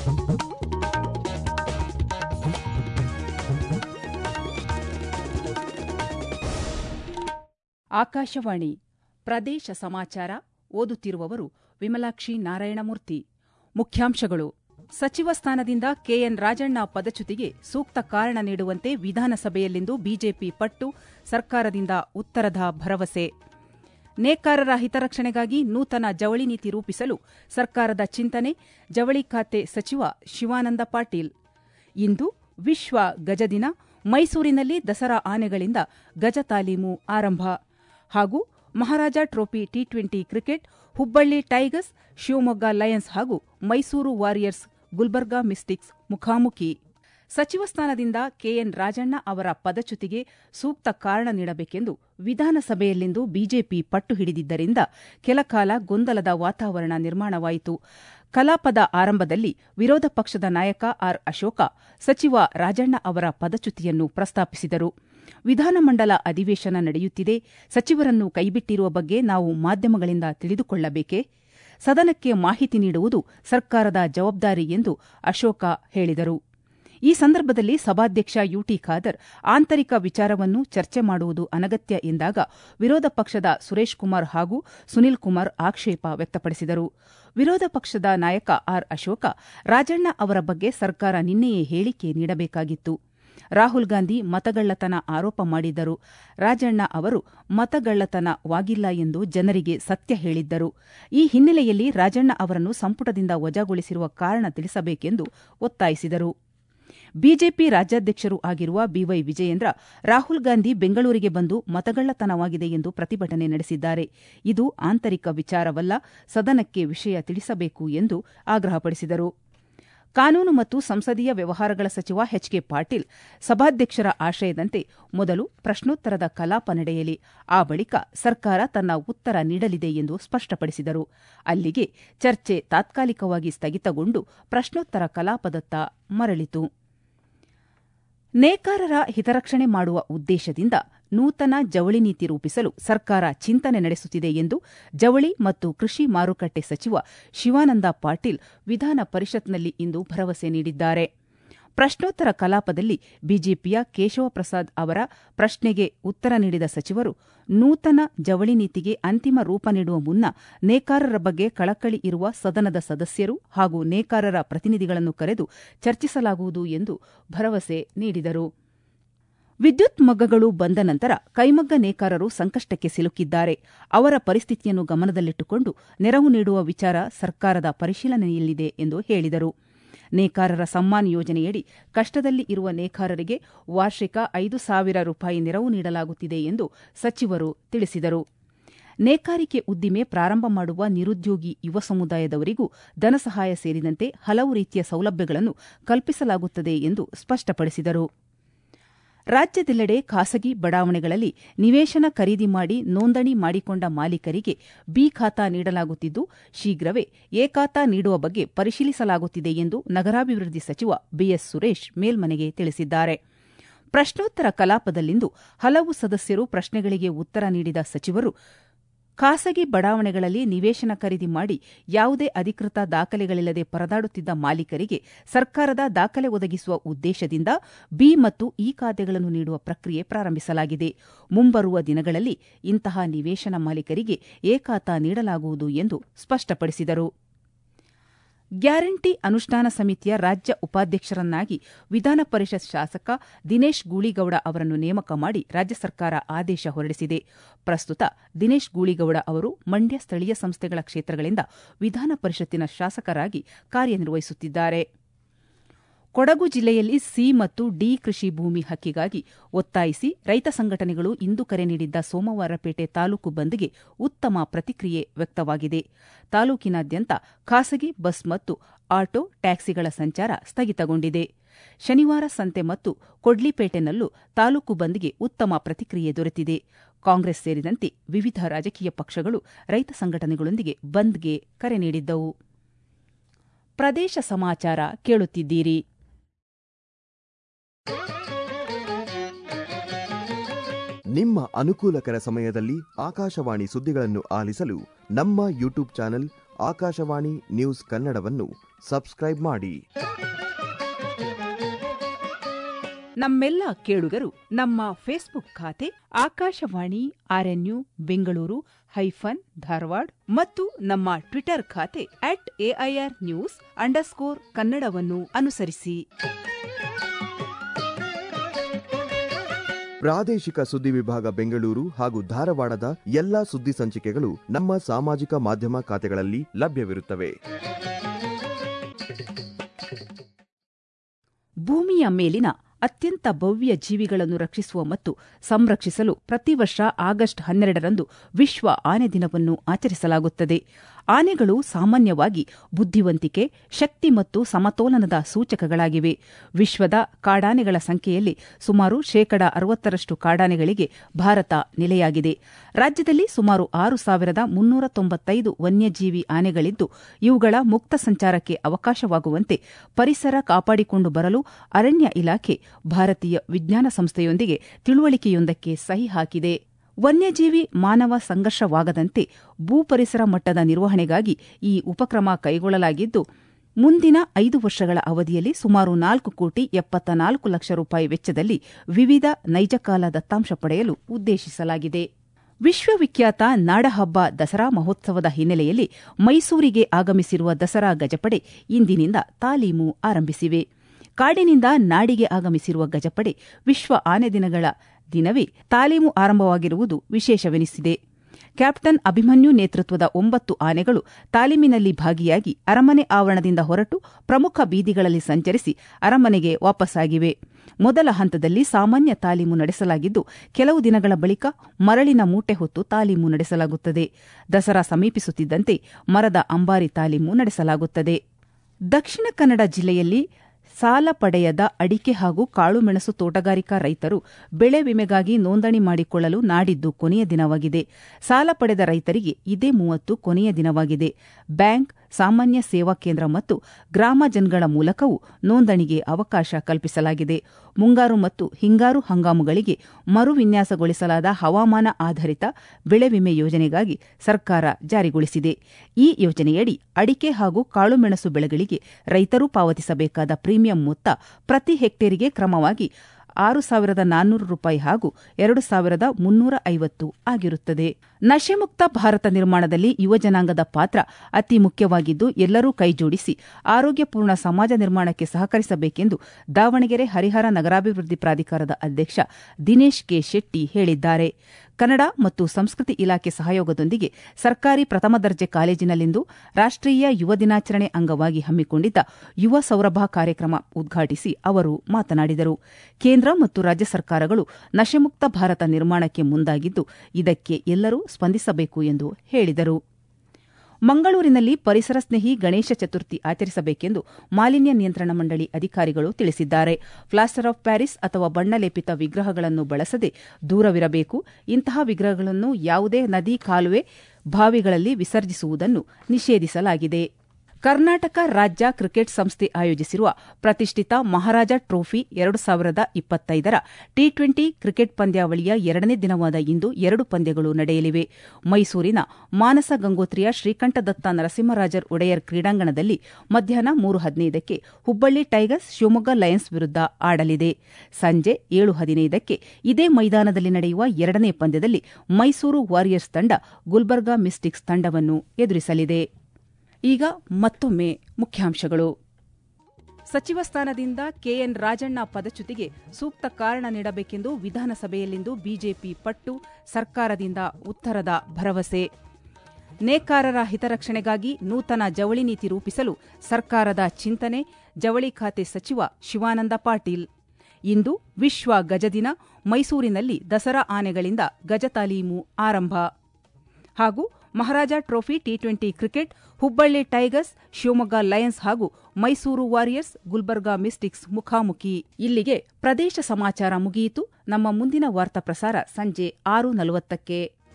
ಆಕಾಶವಾಣಿ ಪ್ರದೇಶ ಸಮಾಚಾರ ಓದುತ್ತಿರುವವರು ವಿಮಲಾಕ್ಷಿ ನಾರಾಯಣಮೂರ್ತಿ ಮುಖ್ಯಾಂಶಗಳು ಸಚಿವ ಸ್ಥಾನದಿಂದ ಕೆಎನ್ ರಾಜಣ್ಣ ಪದಚ್ಯುತಿಗೆ ಸೂಕ್ತ ಕಾರಣ ನೀಡುವಂತೆ ವಿಧಾನಸಭೆಯಲ್ಲಿಂದು ಬಿಜೆಪಿ ಪಟ್ಟು ಸರ್ಕಾರದಿಂದ ಉತ್ತರದ ಭರವಸೆ ನೇಕಾರರ ಹಿತರಕ್ಷಣೆಗಾಗಿ ನೂತನ ಜವಳಿ ನೀತಿ ರೂಪಿಸಲು ಸರ್ಕಾರದ ಚಿಂತನೆ ಜವಳಿ ಖಾತೆ ಸಚಿವ ಶಿವಾನಂದ ಪಾಟೀಲ್ ಇಂದು ವಿಶ್ವ ಗಜ ದಿನ ಮೈಸೂರಿನಲ್ಲಿ ದಸರಾ ಆನೆಗಳಿಂದ ಗಜ ತಾಲೀಮು ಆರಂಭ ಹಾಗೂ Maharaja trophy T twenty cricket Hubballi tigers Shivamogga lions ಹಾಗೂ ಮೈಸೂರು ವಾರಿಯರ್ಸ್ ಗುಲ್ಬರ್ಗಾ ಮಿಸ್ಟಿಕ್ಸ್ ಮುಖಾಮುಖಿ ಸಚಿವ ಸ್ಥಾನದಿಂದ ಕೆಎನ್ ರಾಜಣ್ಣ ಅವರ ಪದಚ್ಯುತಿಗೆ ಸೂಕ್ತ ಕಾರಣ ನೀಡಬೇಕೆಂದು ವಿಧಾನಸಭೆಯಲ್ಲಿಂದು ಬಿಜೆಪಿ ಪಟ್ಟು ಹಿಡಿದಿದ್ದರಿಂದ ಕೆಲಕಾಲ ಗೊಂದಲದ ವಾತಾವರಣ ನಿರ್ಮಾಣವಾಯಿತು ಕಲಾಪದ ಆರಂಭದಲ್ಲಿ ವಿರೋಧ ಪಕ್ಷದ ನಾಯಕ ಆರ್ ಅಶೋಕ ಸಚಿವ ರಾಜಣ್ಣ ಅವರ ಪದಚ್ಯುತಿಯನ್ನು ಪ್ರಸ್ತಾಪಿಸಿದರು ವಿಧಾನಮಂಡಲ ಅಧಿವೇಶನ ನಡೆಯುತ್ತಿದೆ ಸಚಿವರನ್ನು ಕೈಬಿಟ್ಟಿರುವ ಬಗ್ಗೆ ನಾವು ಮಾಧ್ಯಮಗಳಿಂದ ತಿಳಿದುಕೊಳ್ಳಬೇಕೇ ಸದನಕ್ಕೆ ಮಾಹಿತಿ ನೀಡುವುದು ಸರ್ಕಾರದ ಜವಾಬ್ದಾರಿ ಎಂದು ಅಶೋಕ ಹೇಳಿದರು ಈ ಸಂದರ್ಭದಲ್ಲಿ ಸಭಾಧ್ಯಕ್ಷ ಯುಟಿ ಖಾದರ್ ಆಂತರಿಕ ವಿಚಾರವನ್ನು ಚರ್ಚೆ ಮಾಡುವುದು ಅನಗತ್ಯ ಎಂದಾಗ ವಿರೋಧ ಪಕ್ಷದ ಸುರೇಶ್ ಕುಮಾರ್ ಹಾಗೂ ಸುನಿಲ್ ಕುಮಾರ್ ಆಕ್ಷೇಪ ವ್ಯಕ್ತಪಡಿಸಿದರು ವಿರೋಧ ಪಕ್ಷದ ನಾಯಕ ಆರ್ ಅಶೋಕ ರಾಜಣ್ಣ ಅವರ ಬಗ್ಗೆ ಸರ್ಕಾರ ನಿನ್ನೆಯೇ ಹೇಳಿಕೆ ನೀಡಬೇಕಾಗಿತ್ತು ರಾಹುಲ್ ಗಾಂಧಿ ಮತಗಳ್ಳತನ ಆರೋಪ ಮಾಡಿದ್ದರು ರಾಜಣ್ಣ ಅವರು ಮತಗಳ್ಳತನವಾಗಿಲ್ಲ ಎಂದು ಜನರಿಗೆ ಸತ್ಯ ಹೇಳಿದ್ದರು ಈ ಹಿನ್ನೆಲೆಯಲ್ಲಿ ರಾಜಣ್ಣ ಅವರನ್ನು ಸಂಪುಟದಿಂದ ವಜಾಗೊಳಿಸಿರುವ ಕಾರಣ ತಿಳಿಸಬೇಕೆಂದು ಒತ್ತಾಯಿಸಿದರು ಬಿಜೆಪಿ ರಾಜ್ಯಾಧ್ಯಕ್ಷರೂ ಆಗಿರುವ ಬಿವೈ ವಿಜಯೇಂದ್ರ ರಾಹುಲ್ ಗಾಂಧಿ ಬೆಂಗಳೂರಿಗೆ ಬಂದು ಮತಗಳ್ಳತನವಾಗಿದೆ ಎಂದು ಪ್ರತಿಭಟನೆ ನಡೆಸಿದ್ದಾರೆ ಇದು ಆಂತರಿಕ ವಿಚಾರವಲ್ಲ ಸದನಕ್ಕೆ ವಿಷಯ ತಿಳಿಸಬೇಕು ಎಂದು ಆಗ್ರಹಪಡಿಸಿದರು ಕಾನೂನು ಮತ್ತು ಸಂಸದೀಯ ವ್ಯವಹಾರಗಳ ಸಚಿವ ಎಚ್ ಕೆ ಪಾಟೀಲ್ ಸಭಾಧ್ಯಕ್ಷರ ಆಶಯದಂತೆ ಮೊದಲು ಪ್ರಶ್ನೋತ್ತರದ ಕಲಾಪ ನಡೆಯಲಿ ಆ ಬಳಿಕ ಸರ್ಕಾರ ತನ್ನ ಉತ್ತರ ನೀಡಲಿದೆ ಎಂದು ಸ್ಪಷ್ಟಪಡಿಸಿದರು ಅಲ್ಲಿಗೆ ಚರ್ಚೆ ತಾತ್ಕಾಲಿಕವಾಗಿ ಸ್ಥಗಿತಗೊಂಡು ಪ್ರಶ್ನೋತ್ತರ ಕಲಾಪದತ್ತ ಮರಳಿತು ನೇಕಾರರ ಹಿತರಕ್ಷಣೆ ಮಾಡುವ ಉದ್ದೇಶದಿಂದ ನೂತನ ಜವಳಿ ನೀತಿ ರೂಪಿಸಲು ಸರ್ಕಾರ ಚಿಂತನೆ ನಡೆಸುತ್ತಿದೆ ಎಂದು ಜವಳಿ ಮತ್ತು ಕೃಷಿ ಮಾರುಕಟ್ಟೆ ಸಚಿವ ಶಿವಾನಂದ ಪಾಟೀಲ್ ವಿಧಾನ ಪರಿಷತ್ನಲ್ಲಿ ಇಂದು ಭರವಸೆ ನೀಡಿದ್ದಾರೆ ಪ್ರಶ್ನೋತ್ತರ ಕಲಾಪದಲ್ಲಿ ಬಿಜೆಪಿಯ ಕೇಶವ ಪ್ರಸಾದ್ ಅವರ ಪ್ರಶ್ನೆಗೆ ಉತ್ತರ ನೀಡಿದ ಸಚಿವರು ನೂತನ ಜವಳಿ ನೀತಿಗೆ ಅಂತಿಮ ರೂಪ ನೀಡುವ ಮುನ್ನ ನೇಕಾರರ ಬಗ್ಗೆ ಕಳಕಳಿ ಇರುವ ಸದನದ ಸದಸ್ಯರು ಹಾಗೂ ನೇಕಾರರ ಪ್ರತಿನಿಧಿಗಳನ್ನು ಕರೆದು ಚರ್ಚಿಸಲಾಗುವುದು ಎಂದು ಭರವಸೆ ನೀಡಿದರು ವಿದ್ಯುತ್ ಮಗ್ಗಗಳು ಬಂದ ನಂತರ ಕೈಮಗ್ಗ ನೇಕಾರರು ಸಂಕಷ್ಟಕ್ಕೆ ಸಿಲುಕಿದ್ದಾರೆ ಅವರ ಪರಿಸ್ಥಿತಿಯನ್ನು ಗಮನದಲ್ಲಿಟ್ಟುಕೊಂಡು ನೆರವು ನೀಡುವ ವಿಚಾರ ಸರ್ಕಾರದ ಪರಿಶೀಲನೆಯಲ್ಲಿದೆ ಎಂದು ಹೇಳಿದರು ನೇಕಾರರ ಸಮ್ಮಾನ್ ಯೋಜನೆಯಡಿ ಕಷ್ಟದಲ್ಲಿ ಇರುವ ನೇಕಾರರಿಗೆ ವಾರ್ಷಿಕ ಐದು ಸಾವಿರ ರೂಪಾಯಿ ನೆರವು ನೀಡಲಾಗುತ್ತಿದೆ ಎಂದು ಸಚಿವರು ತಿಳಿಸಿದರು ನೇಕಾರಿಕೆ ಉದ್ದಿಮೆ ಪ್ರಾರಂಭ ಮಾಡುವ ನಿರುದ್ಯೋಗಿ ಯುವ ಸಮುದಾಯದವರಿಗೂ ಧನಸಹಾಯ ಸೇರಿದಂತೆ ಹಲವು ರೀತಿಯ ಸೌಲಭ್ಯಗಳನ್ನು ಕಲ್ಪಿಸಲಾಗುತ್ತದೆ ಎಂದು ಸ್ಪಷ್ಟಪಡಿಸಿದರು ರಾಜ್ಯದೆಲ್ಲೆಡೆ ಖಾಸಗಿ ಬಡಾವಣೆಗಳಲ್ಲಿ ನಿವೇಶನ ಖರೀದಿ ಮಾಡಿ ನೋಂದಣಿ ಮಾಡಿಕೊಂಡ ಮಾಲೀಕರಿಗೆ ಬಿ ಖಾತಾ ನೀಡಲಾಗುತ್ತಿದ್ದು ಶೀಘ್ರವೇ ಎ ಖಾತಾ ನೀಡುವ ಬಗ್ಗೆ ಪರಿಶೀಲಿಸಲಾಗುತ್ತಿದೆ ಎಂದು ನಗರಾಭಿವೃದ್ಧಿ ಸಚಿವ ಬಿಎಸ್ ಸುರೇಶ್ ಮೇಲ್ಮನೆಗೆ ತಿಳಿಸಿದ್ದಾರೆ ಪ್ರಶ್ನೋತ್ತರ ಕಲಾಪದಲ್ಲಿಂದು ಹಲವು ಸದಸ್ಯರು ಪ್ರಶ್ನೆಗಳಿಗೆ ಉತ್ತರ ನೀಡಿದ ಸಚಿವರು ಖಾಸಗಿ ಬಡಾವಣೆಗಳಲ್ಲಿ ನಿವೇಶನ ಖರೀದಿ ಮಾಡಿ ಯಾವುದೇ ಅಧಿಕೃತ ದಾಖಲೆಗಳಿಲ್ಲದೆ ಪರದಾಡುತ್ತಿದ್ದ ಮಾಲೀಕರಿಗೆ ಸರ್ಕಾರದ ದಾಖಲೆ ಒದಗಿಸುವ ಉದ್ದೇಶದಿಂದ ಬಿ ಮತ್ತು ಇ ಖಾತೆಗಳನ್ನು ನೀಡುವ ಪ್ರಕ್ರಿಯೆ ಪ್ರಾರಂಭಿಸಲಾಗಿದೆ ಮುಂಬರುವ ದಿನಗಳಲ್ಲಿ ಇಂತಹ ನಿವೇಶನ ಮಾಲೀಕರಿಗೆ ಎ ಖಾತಾ ನೀಡಲಾಗುವುದು ಎಂದು ಸ್ಪಷ್ಟಪಡಿಸಿದರು ಗ್ಯಾರಂಟಿ ಅನುಷ್ಠಾನ ಸಮಿತಿಯ ರಾಜ್ಯ ಉಪಾಧ್ಯಕ್ಷರನ್ನಾಗಿ ವಿಧಾನ ಪರಿಷತ್ ಶಾಸಕ ದಿನೇಶ್ ಗೂಳಿಗೌಡ ಅವರನ್ನು ನೇಮಕ ಮಾಡಿ ರಾಜ್ಯ ಸರ್ಕಾರ ಆದೇಶ ಹೊರಡಿಸಿದೆ ಪ್ರಸ್ತುತ ದಿನೇಶ್ ಗೂಳಿಗೌಡ ಅವರು ಮಂಡ್ಯ ಸ್ಥಳೀಯ ಸಂಸ್ಥೆಗಳ ಕ್ಷೇತ್ರಗಳಿಂದ ವಿಧಾನ ಪರಿಷತ್ತಿನ ಶಾಸಕರಾಗಿ ಕಾರ್ಯನಿರ್ವಹಿಸುತ್ತಿದ್ದಾರೆ ಕೊಡಗು ಜಿಲ್ಲೆಯಲ್ಲಿ ಸಿ ಮತ್ತು ಡಿ ಕೃಷಿ ಭೂಮಿ ಹಕ್ಕಿಗಾಗಿ ಒತ್ತಾಯಿಸಿ ರೈತ ಸಂಘಟನೆಗಳು ಇಂದು ಕರೆ ನೀಡಿದ್ದ ಸೋಮವಾರಪೇಟೆ ತಾಲೂಕು ಬಂದ್ಗೆ ಉತ್ತಮ ಪ್ರತಿಕ್ರಿಯೆ ವ್ಯಕ್ತವಾಗಿದೆ ತಾಲೂಕಿನಾದ್ಯಂತ ಖಾಸಗಿ ಬಸ್ ಮತ್ತು ಆಟೋ ಟ್ಯಾಕ್ಸಿಗಳ ಸಂಚಾರ ಸ್ಥಗಿತಗೊಂಡಿದೆ ಶನಿವಾರ ಸಂತೆ ಮತ್ತು ಕೊಡ್ಲಿಪೇಟೆನಲ್ಲೂ ತಾಲೂಕು ಬಂದ್ಗೆ ಉತ್ತಮ ಪ್ರತಿಕ್ರಿಯೆ ದೊರೆತಿದೆ ಕಾಂಗ್ರೆಸ್ ಸೇರಿದಂತೆ ವಿವಿಧ ರಾಜಕೀಯ ಪಕ್ಷಗಳು ರೈತ ಸಂಘಟನೆಗಳೊಂದಿಗೆ ಬಂದ್ಗೆ ಕರೆ ನೀಡಿದ್ದವು ಪ್ರದೇಶ ಸಮಾಚಾರ ಕೇಳುತ್ತಿದ್ದೀರಿ ನಿಮ್ಮ ಅನುಕೂಲಕರ ಸಮಯದಲ್ಲಿ ಆಕಾಶವಾಣಿ ಸುದ್ದಿಗಳನ್ನು ಆಲಿಸಲು ನಮ್ಮ ಯೂಟ್ಯೂಬ್ ಚಾನೆಲ್ ಆಕಾಶವಾಣಿ ನ್ಯೂಸ್ ಕನ್ನಡವನ್ನು ಸಬ್ಸ್ಕ್ರೈಬ್ ಮಾಡಿ ನಮ್ಮೆಲ್ಲ ಕೇಳುಗರು ನಮ್ಮ ಫೇಸ್ಬುಕ್ ಖಾತೆ ಆಕಾಶವಾಣಿ ಆರ್ಎನ್ಯು ಬೆಂಗಳೂರು ಹೈಫನ್ ಧಾರವಾಡ ಮತ್ತು ನಮ್ಮ ಟ್ವಿಟರ್ ಖಾತೆ ಅಟ್ ಎಐಆರ್ ನ್ಯೂಸ್ ಅಂಡರ್ಸ್ಕೋರ್ ಕನ್ನಡವನ್ನು ಅನುಸರಿಸಿ ಪ್ರಾದೇಶಿಕ ಸುದ್ದಿ ವಿಭಾಗ ಬೆಂಗಳೂರು ಹಾಗೂ ಧಾರವಾಡದ ಎಲ್ಲಾ ಸುದ್ದಿ ಸಂಚಿಕೆಗಳು ನಮ್ಮ ಸಾಮಾಜಿಕ ಮಾಧ್ಯಮ ಖಾತೆಗಳಲ್ಲಿ ಲಭ್ಯವಿರುತ್ತವೆ ಭೂಮಿಯ ಮೇಲಿನ ಅತ್ಯಂತ ಭವ್ಯ ಜೀವಿಗಳನ್ನು ರಕ್ಷಿಸುವ ಮತ್ತು ಸಂರಕ್ಷಿಸಲು ಪ್ರತಿ ವರ್ಷ ಆಗಸ್ಟ್ ಹನ್ನೆರಡರಂದು ವಿಶ್ವ ಆನೆ ದಿನವನ್ನು ಆಚರಿಸಲಾಗುತ್ತದೆ ಆನೆಗಳು ಸಾಮಾನ್ಯವಾಗಿ ಬುದ್ಧಿವಂತಿಕೆ ಶಕ್ತಿ ಮತ್ತು ಸಮತೋಲನದ ಸೂಚಕಗಳಾಗಿವೆ ವಿಶ್ವದ ಕಾಡಾನೆಗಳ ಸಂಖ್ಯೆಯಲ್ಲಿ ಸುಮಾರು ಶೇಕಡ ಅರವತ್ತರಷ್ಟು ಕಾಡಾನೆಗಳಿಗೆ ಭಾರತ ನೆಲೆಯಾಗಿದೆ ರಾಜ್ಯದಲ್ಲಿ ಸುಮಾರು ಆರು ಸಾವಿರದ ಮುನ್ನೂರ ತೊಂಬತ್ತೈದು ವನ್ಯಜೀವಿ ಆನೆಗಳಿದ್ದು ಇವುಗಳ ಮುಕ್ತ ಸಂಚಾರಕ್ಕೆ ಅವಕಾಶವಾಗುವಂತೆ ಪರಿಸರ ಕಾಪಾಡಿಕೊಂಡು ಬರಲು ಅರಣ್ಯ ಇಲಾಖೆ ಭಾರತೀಯ ವಿಜ್ಞಾನ ಸಂಸ್ಥೆಯೊಂದಿಗೆ ತಿಳುವಳಿಕೆಯೊಂದಕ್ಕೆ ಸಹಿ ಹಾಕಿದೆ ವನ್ಯಜೀವಿ ಮಾನವ ಸಂಘರ್ಷವಾಗದಂತೆ ಭೂಪರಿಸರ ಮಟ್ಟದ ನಿರ್ವಹಣೆಗಾಗಿ ಈ ಉಪಕ್ರಮ ಕೈಗೊಳ್ಳಲಾಗಿದ್ದು ಮುಂದಿನ ಐದು ವರ್ಷಗಳ ಅವಧಿಯಲ್ಲಿ ಸುಮಾರು ನಾಲ್ಕು ಕೋಟಿ ಎಪ್ಪತ್ತ ನಾಲ್ಕು ಲಕ್ಷ ರೂಪಾಯಿ ವೆಚ್ಚದಲ್ಲಿ ವಿವಿಧ ನೈಜಕಾಲ ದತ್ತಾಂಶ ಪಡೆಯಲು ಉದ್ದೇಶಿಸಲಾಗಿದೆ ವಿಶ್ವವಿಖ್ಯಾತ ನಾಡಹಬ್ಬ ದಸರಾ ಮಹೋತ್ಸವದ ಹಿನ್ನೆಲೆಯಲ್ಲಿ ಮೈಸೂರಿಗೆ ಆಗಮಿಸಿರುವ ದಸರಾ ಗಜಪಡೆ ಇಂದಿನಿಂದ ತಾಲೀಮು ಆರಂಭಿಸಿವೆ ಕಾಡಿನಿಂದ ನಾಡಿಗೆ ಆಗಮಿಸಿರುವ ಗಜಪಡೆ ವಿಶ್ವ ಆನೆ ದಿನಗಳ ದಿನವೇ ತಾಲೀಮು ಆರಂಭವಾಗಿರುವುದು ವಿಶೇಷವೆನಿಸಿದೆ ಕ್ಯಾಪ್ಟನ್ ಅಭಿಮನ್ಯು ನೇತೃತ್ವದ ಒಂಬತ್ತು ಆನೆಗಳು ತಾಲೀಮಿನಲ್ಲಿ ಭಾಗಿಯಾಗಿ ಅರಮನೆ ಆವರಣದಿಂದ ಹೊರಟು ಪ್ರಮುಖ ಬೀದಿಗಳಲ್ಲಿ ಸಂಚರಿಸಿ ಅರಮನೆಗೆ ವಾಪಸ್ಸಾಗಿವೆ ಮೊದಲ ಹಂತದಲ್ಲಿ ಸಾಮಾನ್ಯ ತಾಲೀಮು ನಡೆಸಲಾಗಿದ್ದು ಕೆಲವು ದಿನಗಳ ಬಳಿಕ ಮರಳಿನ ಮೂಟೆ ಹೊತ್ತು ತಾಲೀಮು ನಡೆಸಲಾಗುತ್ತದೆ ದಸರಾ ಸಮೀಪಿಸುತ್ತಿದ್ದಂತೆ ಮರದ ಅಂಬಾರಿ ತಾಲೀಮು ನಡೆಸಲಾಗುತ್ತದೆ ದಕ್ಷಿಣ ಕನ್ನಡ ಜಿಲ್ಲೆಯಲ್ಲಿ ಸಾಲ ಪಡೆಯದ ಅಡಿಕೆ ಹಾಗೂ ಕಾಳುಮೆಣಸು ತೋಟಗಾರಿಕಾ ರೈತರು ಬೆಳೆ ವಿಮೆಗಾಗಿ ನೋಂದಣಿ ಮಾಡಿಕೊಳ್ಳಲು ನಾಡಿದ್ದು ಕೊನೆಯ ದಿನವಾಗಿದೆ ಸಾಲ ಪಡೆದ ರೈತರಿಗೆ ಇದೇ ಮೂವತ್ತು ಕೊನೆಯ ದಿನವಾಗಿದೆ ಬ್ಯಾಂಕ್ ಸಾಮಾನ್ಯ ಸೇವಾ ಕೇಂದ್ರ ಮತ್ತು ಗ್ರಾಮ ಜನ್ಗಳ ಮೂಲಕವೂ ನೋಂದಣಿಗೆ ಅವಕಾಶ ಕಲ್ಪಿಸಲಾಗಿದೆ ಮುಂಗಾರು ಮತ್ತು ಹಿಂಗಾರು ಹಂಗಾಮುಗಳಿಗೆ ಮರು ವಿನ್ಯಾಸಗೊಳಿಸಲಾದ ಹವಾಮಾನ ಆಧಾರಿತ ಬೆಳೆ ವಿಮೆ ಯೋಜನೆಗಾಗಿ ಸರ್ಕಾರ ಜಾರಿಗೊಳಿಸಿದೆ ಈ ಯೋಜನೆಯಡಿ ಅಡಿಕೆ ಹಾಗೂ ಕಾಳುಮೆಣಸು ಬೆಳೆಗಳಿಗೆ ರೈತರು ಪಾವತಿಸಬೇಕಾದ ಪ್ರೀಮಿಯಂ ಮೊತ್ತ ಪ್ರತಿ ಹೆಕ್ಟೇರಿಗೆ ಕ್ರಮವಾಗಿ ಆರು ಸಾವಿರದ ನಾನ್ನೂರು ರೂಪಾಯಿ ಹಾಗೂ ಎರಡು ಸಾವಿರದ ಮುನ್ನೂರ ಐವತ್ತು ಆಗಿರುತ್ತದೆ ನಶೆಮುಕ್ತ ಭಾರತ ನಿರ್ಮಾಣದಲ್ಲಿ ಯುವಜನಾಂಗದ ಪಾತ್ರ ಅತಿ ಮುಖ್ಯವಾಗಿದ್ದು ಎಲ್ಲರೂ ಕೈಜೋಡಿಸಿ ಆರೋಗ್ಯಪೂರ್ಣ ಸಮಾಜ ನಿರ್ಮಾಣಕ್ಕೆ ಸಹಕರಿಸಬೇಕೆಂದು ದಾವಣಗೆರೆ ಹರಿಹರ ನಗರಾಭಿವೃದ್ಧಿ ಪ್ರಾಧಿಕಾರದ ಅಧ್ಯಕ್ಷ ದಿನೇಶ್ ಕೆ ಶೆಟ್ಟಿ ಹೇಳಿದ್ದಾರೆ ಕನ್ನಡ ಮತ್ತು ಸಂಸ್ಕೃತಿ ಇಲಾಖೆ ಸಹಯೋಗದೊಂದಿಗೆ ಸರ್ಕಾರಿ ಪ್ರಥಮ ದರ್ಜೆ ಕಾಲೇಜಿನಲ್ಲಿಂದು ರಾಷ್ಟೀಯ ಯುವ ದಿನಾಚರಣೆ ಅಂಗವಾಗಿ ಹಮ್ಮಿಕೊಂಡಿದ್ದ ಯುವ ಸೌರಭ ಕಾರ್ಯಕ್ರಮ ಉದ್ಘಾಟಿಸಿ ಅವರು ಮಾತನಾಡಿದರು ಕೇಂದ್ರ ಮತ್ತು ರಾಜ್ಯ ಸರ್ಕಾರಗಳು ನಶೆಮುಕ್ತ ಭಾರತ ನಿರ್ಮಾಣಕ್ಕೆ ಮುಂದಾಗಿದ್ದು ಇದಕ್ಕೆ ಎಲ್ಲರೂ ಸ್ಪಂದಿಸಬೇಕು ಎಂದು ಹೇಳಿದರು ಮಂಗಳೂರಿನಲ್ಲಿ ಪರಿಸರ ಸ್ನೇಹಿ ಗಣೇಶ ಚತುರ್ಥಿ ಆಚರಿಸಬೇಕೆಂದು ಮಾಲಿನ್ಯ ನಿಯಂತ್ರಣ ಮಂಡಳಿ ಅಧಿಕಾರಿಗಳು ತಿಳಿಸಿದ್ದಾರೆ ಪ್ಲಾಸ್ಟರ್ ಆಫ್ ಪ್ಯಾರಿಸ್ ಅಥವಾ ಬಣ್ಣ ಲೇಪಿತ ವಿಗ್ರಹಗಳನ್ನು ಬಳಸದೆ ದೂರವಿರಬೇಕು ಇಂತಹ ವಿಗ್ರಹಗಳನ್ನು ಯಾವುದೇ ನದಿ ಕಾಲುವೆ ಬಾವಿಗಳಲ್ಲಿ ವಿಸರ್ಜಿಸುವುದನ್ನು ನಿಷೇಧಿಸಲಾಗಿದೆ ಕರ್ನಾಟಕ ರಾಜ್ಯ ಕ್ರಿಕೆಟ್ ಸಂಸ್ಥೆ ಆಯೋಜಿಸಿರುವ ಪ್ರತಿಷ್ಠಿತ ಮಹಾರಾಜ ಟ್ರೋಫಿ ಎರಡು ಸಾವಿರದ ಇಪ್ಪತ್ತೈದರ ಟಿ ಟ್ವೆಂಟಿ ಕ್ರಿಕೆಟ್ ಪಂದ್ಯಾವಳಿಯ ಎರಡನೇ ದಿನವಾದ ಇಂದು ಎರಡು ಪಂದ್ಯಗಳು ನಡೆಯಲಿವೆ ಮೈಸೂರಿನ ಮಾನಸ ಗಂಗೋತ್ರಿಯ ಶ್ರೀಕಂಠದತ್ತ ನರಸಿಂಹರಾಜರ್ ಒಡೆಯರ್ ಕ್ರೀಡಾಂಗಣದಲ್ಲಿ ಮಧ್ಯಾಹ್ನ ಮೂರು ಹದಿನೈದಕ್ಕೆ ಹುಬ್ಬಳ್ಳಿ ಟೈಗರ್ಸ್ ಶಿವಮೊಗ್ಗ ಲಯನ್ಸ್ ವಿರುದ್ಧ ಆಡಲಿದೆ ಸಂಜೆ ಏಳು ಹದಿನೈದಕ್ಕೆ ಇದೇ ಮೈದಾನದಲ್ಲಿ ನಡೆಯುವ ಎರಡನೇ ಪಂದ್ಯದಲ್ಲಿ ಮೈಸೂರು ವಾರಿಯರ್ಸ್ ತಂಡ ಗುಲ್ಬರ್ಗಾ ಮಿಸ್ಟಿಕ್ಸ್ ತಂಡವನ್ನು ಎದುರಿಸಲಿದೆ ಈಗ ಮತ್ತೊಮ್ಮೆ ಮುಖ್ಯಾಂಶಗಳು ಸಚಿವ ಸ್ಥಾನದಿಂದ ಕೆಎನ್ ರಾಜಣ್ಣ ಪದಚ್ಯುತಿಗೆ ಸೂಕ್ತ ಕಾರಣ ನೀಡಬೇಕೆಂದು ವಿಧಾನಸಭೆಯಲ್ಲಿಂದು ಬಿಜೆಪಿ ಪಟ್ಟು ಸರ್ಕಾರದಿಂದ ಉತ್ತರದ ಭರವಸೆ ನೇಕಾರರ ಹಿತರಕ್ಷಣೆಗಾಗಿ ನೂತನ ಜವಳಿ ನೀತಿ ರೂಪಿಸಲು ಸರ್ಕಾರದ ಚಿಂತನೆ ಜವಳಿ ಖಾತೆ ಸಚಿವ ಶಿವಾನಂದ ಪಾಟೀಲ್ ಇಂದು ವಿಶ್ವ ಗಜದಿನ ಮೈಸೂರಿನಲ್ಲಿ ದಸರಾ ಆನೆಗಳಿಂದ ಗಜ ತಾಲೀಮು ಆರಂಭ ಹಾಗೂ Maharaja trophy T twenty cricket Hubballi tigers Shivamogga lions ಹಾಗೂ ಮೈಸೂರು ವಾರಿಯರ್ಸ್ ಗುಲ್ಬರ್ಗಾ ಮಿಸ್ಟಿಕ್ಸ್ ಮುಖಾಮುಖಿ ಇಲ್ಲಿಗೆ ಪ್ರದೇಶ ಸಮಾಚಾರ ಮುಗಿಯಿತು ನಮ್ಮ ಮುಂದಿನ ವಾರ್ತಾ ಪ್ರಸಾರ ಸಂಜೆ ಆರು ನಲವತ್ತಕ್ಕೆ